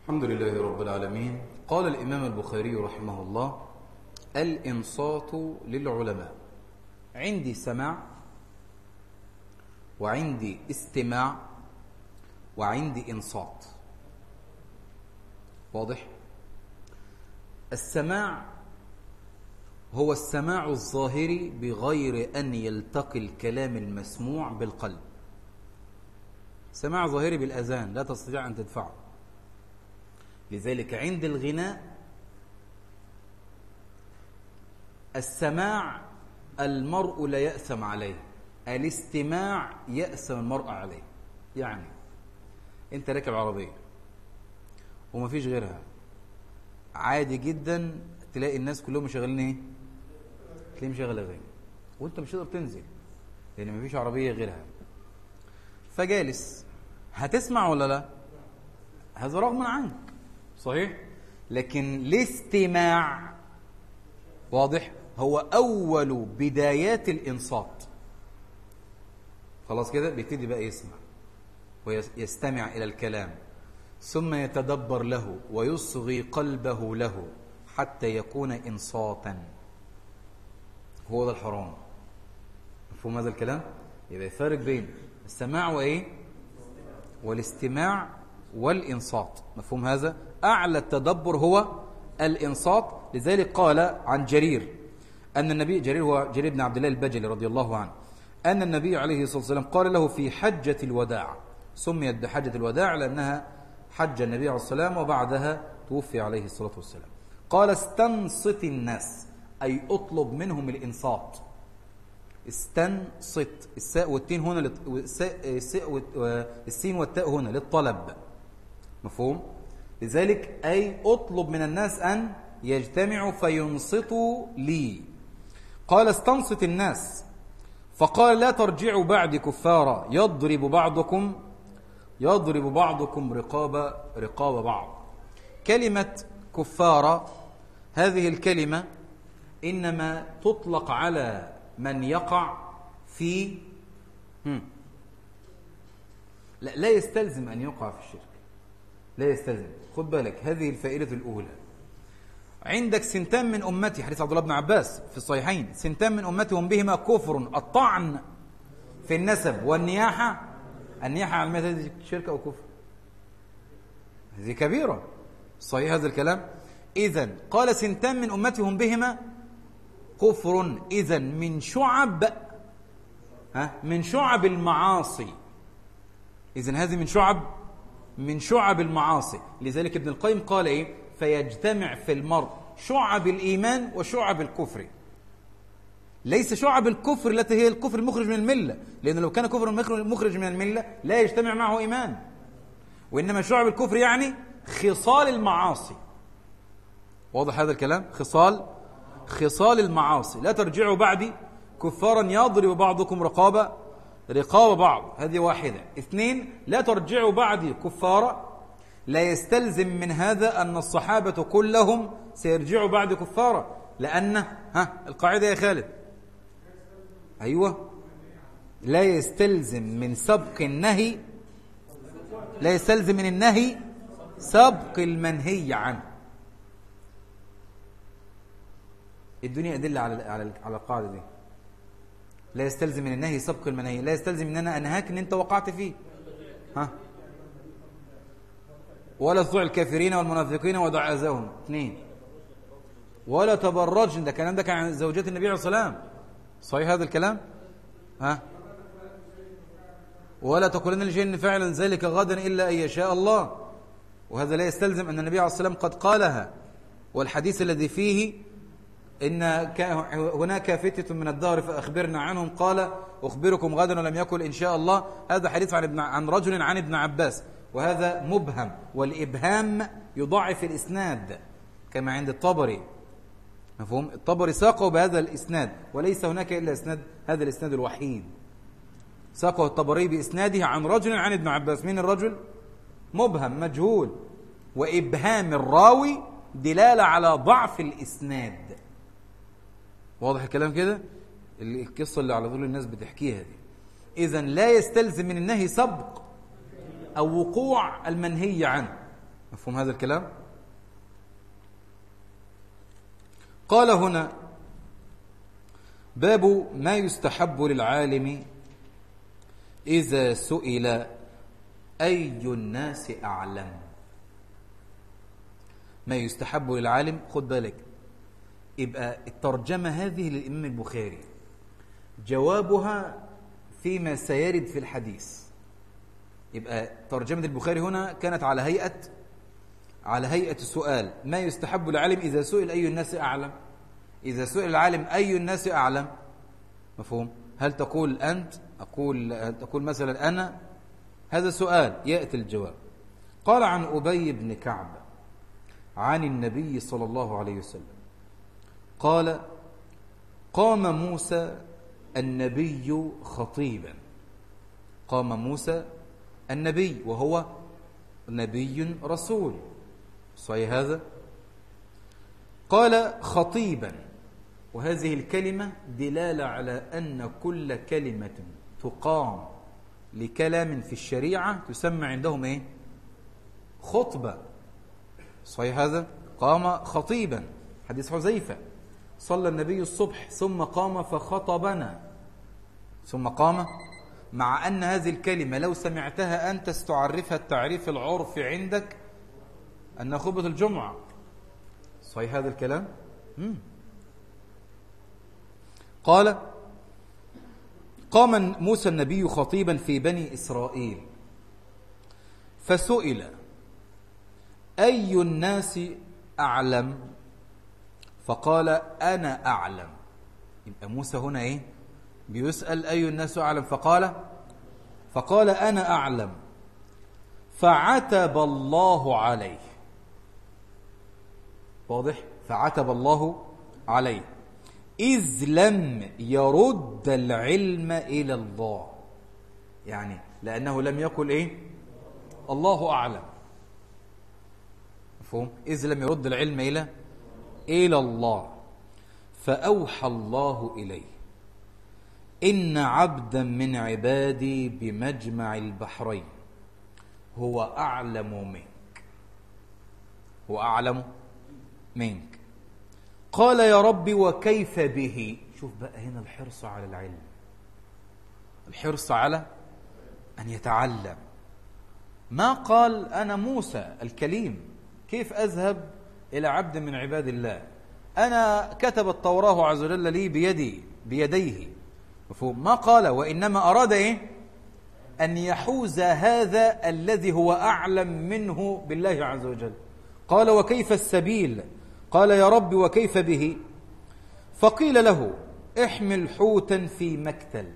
الحمد لله رب العالمين قال الإمام البخاري رحمه الله الإنصات للعلماء عندي سماع وعندي استماع وعندي إنصات واضح السماع هو السماع الظاهري بغير أن يلتقي الكلام المسموع بالقلب سماع ظاهري بالأذان لا تستطيع أن تدفعه لذلك عند الغناء السماع المرء لا يأثم عليه الاستماع يأثم المرء عليه يعني انت راكب عربية ومفيش غيرها عادي جدا تلاقي الناس كلهم مشغلين ايه تلاقيه مشغل اغاني وانت مش تقدر تنزل لان مفيش عربيه غيرها فجالس هتسمع ولا لا هذا رغما عنك صحيح لكن الاستماع واضح هو اول بدايات الانصات خلاص كده بيبتدي بقى يسمع ويستمع الى الكلام ثم يتدبر له ويصغي قلبه له حتى يكون انصاتا هو ده الحرام مفهوم هذا الكلام يبقى الفارق بين السماع وايه والاستماع والانصات مفهوم هذا اعلى التدبر هو الانصات لذلك قال عن جرير ان النبي جرير هو جرير بن عبد الله البجلي رضي الله عنه ان النبي عليه الصلاه والسلام قال له في حجه الوداع سميت بحجه الوداع لانها حج النبي عليه الصلاه والسلام وبعدها توفي عليه الصلاه والسلام قال استنصت الناس أي أطلب منهم الإنصات استنصت الساء والتين هنا لت... السين والتاء هنا للطلب مفهوم لذلك أي أطلب من الناس أن يجتمعوا فينصتوا لي قال استنصت الناس فقال لا ترجعوا بعد كفارا يضرب بعضكم يضرب بعضكم رقاب رقاب بعض كلمة كفارة هذه الكلمة إنما تطلق على من يقع في لا, لا يستلزم أن يقع في الشرك لا يستلزم خد بالك هذه الفائدة الأولى عندك سنتان من أمتي حديث عبد الله بن عباس في الصحيحين سنتان من أمتي هم بهما كفر الطعن في النسب والنياحة النياحة على هذه شرك أو كفر هذه كبيرة صحيح هذا الكلام إذا قال سنتان من أمتي هم بهما كفر إذا من شعب ها من شعب المعاصي إذا هذه من شعب من شعب المعاصي لذلك ابن القيم قال إيه فيجتمع في المرء شعب الإيمان وشعب الكفر ليس شعب الكفر التي هي الكفر المخرج من الملة لأن لو كان كفر مخرج من الملة لا يجتمع معه إيمان وإنما شعب الكفر يعني خصال المعاصي واضح هذا الكلام خصال خصال المعاصي لا ترجعوا بعدي كفارا يضرب بعضكم رقابة رقاب بعض هذه واحدة اثنين لا ترجعوا بعدي كفارا لا يستلزم من هذا أن الصحابة كلهم سيرجعوا بعد كفارا لأن ها القاعدة يا خالد أيوة لا يستلزم من سبق النهي لا يستلزم من النهي سبق المنهي عنه الدنيا أدلة على على على القاعدة دي لا يستلزم من النهي سبق المنهي لا يستلزم ان انا انهاك ان انت وقعت فيه ها ولا تطع الكافرين والمنافقين ودع اذاهم اثنين ولا تبرجن ده الكلام ده كان عن زوجات النبي عليه الصلاه والسلام صحيح هذا الكلام ها ولا تقولن لشيء فعلا ذلك غدا الا ان يشاء الله وهذا لا يستلزم ان النبي عليه الصلاه والسلام قد قالها والحديث الذي فيه إن هناك فتة من الدهر فأخبرنا عنهم قال أخبركم غدا ولم يكن إن شاء الله هذا حديث عن, ابن عن رجل عن ابن عباس وهذا مبهم والإبهام يضعف الإسناد كما عند الطبري مفهوم الطبري ساقه بهذا الإسناد وليس هناك إلا إسناد هذا الإسناد الوحيد ساقه الطبري بإسناده عن رجل عن ابن عباس من الرجل مبهم مجهول وإبهام الراوي دلالة على ضعف الإسناد واضح الكلام كده القصة اللي على طول الناس بتحكيها دي إذا لا يستلزم من النهي سبق أو وقوع المنهي عنه مفهوم هذا الكلام قال هنا باب ما يستحب للعالم إذا سئل أي الناس أعلم ما يستحب للعالم خد بالك يبقى الترجمة هذه للإمام البخاري جوابها فيما سيرد في الحديث يبقى ترجمة البخاري هنا كانت على هيئة على هيئة السؤال ما يستحب للعالم إذا سئل أي الناس أعلم إذا سئل العالم أي الناس أعلم مفهوم هل تقول أنت أقول تقول مثلا أنا هذا سؤال يأتي الجواب قال عن أبي بن كعب عن النبي صلى الله عليه وسلم قال قام موسى النبي خطيبا قام موسى النبي وهو نبي رسول صحيح هذا قال خطيبا وهذه الكلمة دلالة على أن كل كلمة تقام لكلام في الشريعة تسمى عندهم إيه؟ خطبة صحيح هذا قام خطيبا حديث حذيفة صلى النبي الصبح ثم قام فخطبنا ثم قام مع أن هذه الكلمة لو سمعتها أنت ستعرفها التعريف العرفي عندك أنها خطبة الجمعة صحيح هذا الكلام مم. قال قام موسى النبي خطيبا في بني إسرائيل فسئل أي الناس أعلم فقال أنا أعلم يبقى موسى هنا إيه بيسأل أي الناس أعلم فقال فقال أنا أعلم فعتب الله عليه واضح فعتب الله عليه إذ لم يرد العلم إلى الله يعني لأنه لم يقل إيه الله أعلم مفهوم إذ لم يرد العلم إلى إلى الله فأوحى الله إليه إن عبدا من عبادي بمجمع البحرين هو أعلم منك هو أعلم منك قال يا رب وكيف به شوف بقى هنا الحرص على العلم الحرص على أن يتعلم ما قال أنا موسى الكليم كيف أذهب إلى عبد من عباد الله أنا كتب التوراة عز وجل لي بيدي بيديه مفهوم ما قال وإنما أراد إيه أن يحوز هذا الذي هو أعلم منه بالله عز وجل قال وكيف السبيل قال يا رب وكيف به فقيل له احمل حوتا في مكتل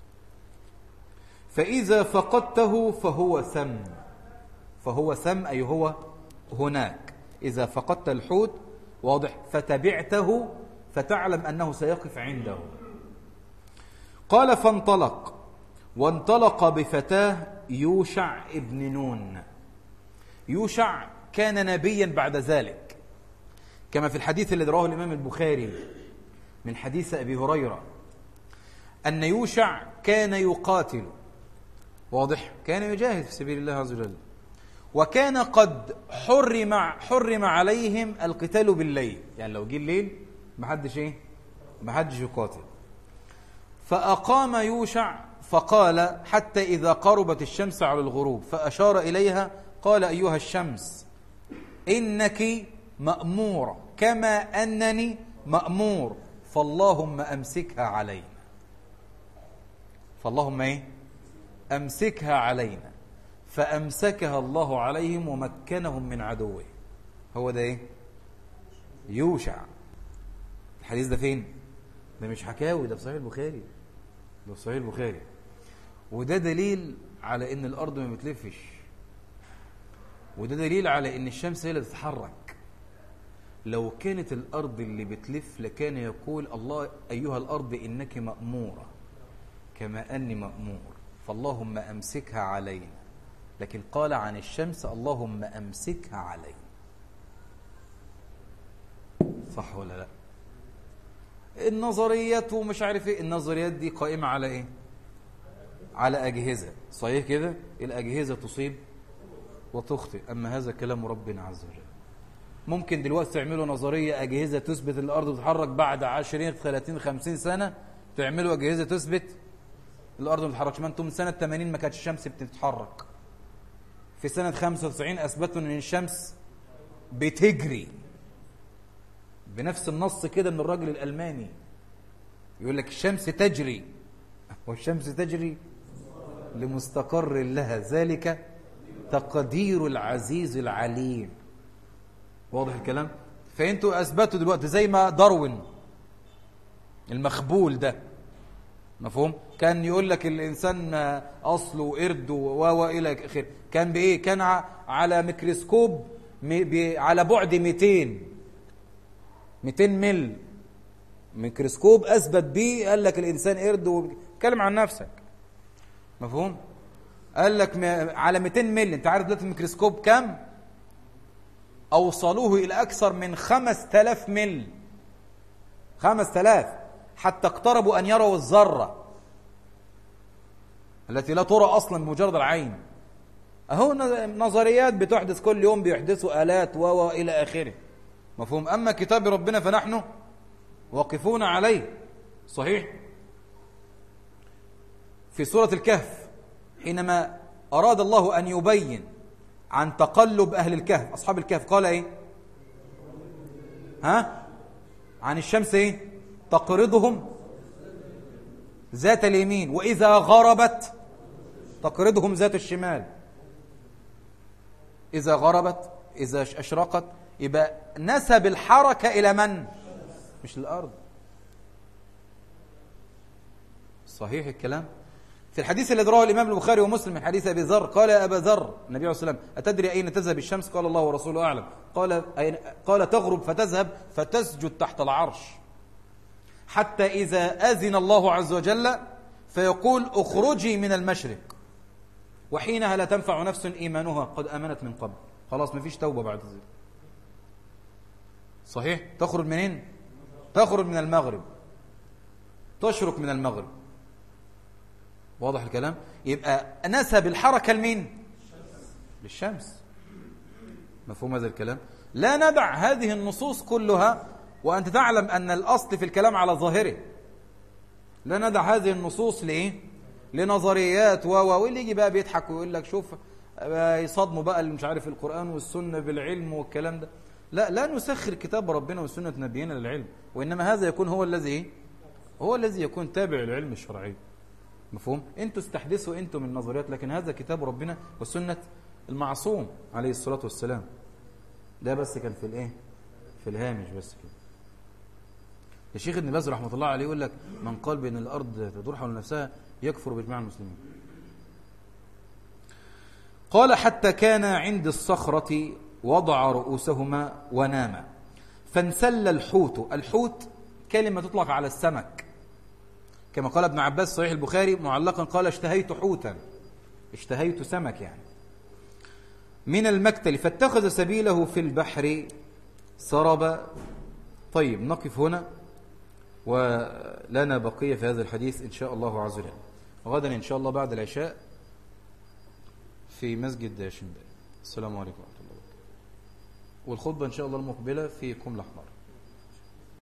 فإذا فقدته فهو سم فهو سم أي هو هناك إذا فقدت الحوت واضح فتبعته فتعلم أنه سيقف عنده قال فانطلق وانطلق بفتاه يوشع ابن نون يوشع كان نبيا بعد ذلك كما في الحديث الذي رواه الإمام البخاري من حديث أبي هريرة أن يوشع كان يقاتل واضح كان يجاهد في سبيل الله عز وجل وكان قد حرم حرم عليهم القتال بالليل يعني لو جه الليل ما حدش ايه ما حدش يقاتل فأقام يوشع فقال حتى إذا قربت الشمس على الغروب فأشار إليها قال أيها الشمس إنك مأمورة كما أنني مأمور فاللهم أمسكها علينا فاللهم إيه أمسكها علينا فأمسكها الله عليهم ومكنهم من عدوه هو ده إيه يوشع الحديث ده فين ده مش حكاوي ده في صحيح البخاري ده في صحيح البخاري وده دليل على ان الارض ما بتلفش وده دليل على ان الشمس هي اللي بتتحرك لو كانت الارض اللي بتلف لكان يقول الله ايها الارض انك ماموره كما اني مامور فاللهم امسكها علينا لكن قال عن الشمس اللهم امسكها علينا صح ولا لا النظريات ومش عارف ايه النظريات دي قائمة على ايه على أجهزة صحيح كده الأجهزة تصيب وتخطئ أما هذا كلام ربنا عز وجل ممكن دلوقتي تعملوا نظرية أجهزة تثبت أن الأرض بتتحرك بعد 20 30 50 سنة تعملوا أجهزة تثبت الأرض ما بتتحركش ما أنتم من سنة 80 ما كانتش الشمس بتتحرك في سنة 95 أثبتوا أن الشمس بتجري بنفس النص كده من الراجل الألماني يقول لك الشمس تجري والشمس تجري لمستقر لها ذلك تقدير العزيز العليم واضح الكلام فانتوا اثبتوا دلوقتي زي ما داروين المخبول ده مفهوم كان يقول لك الانسان اصله قرد و الى اخره كان بايه كان على ميكروسكوب على بعد 200 200 مل ميكروسكوب اثبت بيه قال لك الانسان قرد واتكلم عن نفسك مفهوم قال لك على 200 مل انت عارف دلوقتي الميكروسكوب كام اوصلوه الى اكثر من 5000 مل 5000 حتى اقتربوا ان يروا الذره التي لا ترى اصلا بمجرد العين اهو نظريات بتحدث كل يوم بيحدثوا الات و الى اخره مفهوم اما كتاب ربنا فنحن واقفون عليه صحيح في سوره الكهف حينما اراد الله ان يبين عن تقلب اهل الكهف اصحاب الكهف قال ايه ها عن الشمس ايه تقرضهم ذات اليمين واذا غربت تقرضهم ذات الشمال إذا غربت إذا أشرقت يبقى نسب الحركة إلى من؟ مش الأرض صحيح الكلام؟ في الحديث الذي رواه الإمام البخاري ومسلم من حديث أبي ذر قال يا أبا ذر النبي عليه الصلاة والسلام أتدري أين تذهب الشمس؟ قال الله ورسوله أعلم قال أين قال تغرب فتذهب فتسجد تحت العرش حتى إذا أذن الله عز وجل فيقول اخرجي من المشرق وحينها لا تنفع نفس إيمانها قد آمنت من قبل خلاص ما فيش توبة بعد ذلك صحيح تخرج منين تخرج من المغرب تشرق من المغرب واضح الكلام يبقى نسب الحركة لمين للشمس مفهوم هذا الكلام لا ندع هذه النصوص كلها وأنت تعلم أن الأصل في الكلام على ظاهره لا ندع هذه النصوص لإيه لنظريات و واللي يجي بقى بيضحك ويقول لك شوف يصادموا بقى اللي مش عارف القرآن والسنة بالعلم والكلام ده لا لا نسخر كتاب ربنا وسنة نبينا للعلم وإنما هذا يكون هو الذي هو الذي يكون تابع العلم الشرعي مفهوم انتوا استحدثوا انتوا من النظريات لكن هذا كتاب ربنا وسنة المعصوم عليه الصلاة والسلام ده بس كان في الايه في الهامش بس كده الشيخ ابن باز رحمه الله عليه يقول لك من قال بان الارض تدور حول نفسها يكفر باجماع المسلمين قال حتى كان عند الصخرة وضع رؤوسهما وناما فانسل الحوت الحوت كلمة تطلق على السمك كما قال ابن عباس صحيح البخاري معلقا قال اشتهيت حوتا اشتهيت سمك يعني من المكتل فاتخذ سبيله في البحر سرب طيب نقف هنا ولنا بقية في هذا الحديث إن شاء الله عز وجل غدا إن شاء الله بعد العشاء في مسجد شنبال السلام عليكم ورحمة الله وبركاته والخطبة إن شاء الله المقبلة في كم الأحمر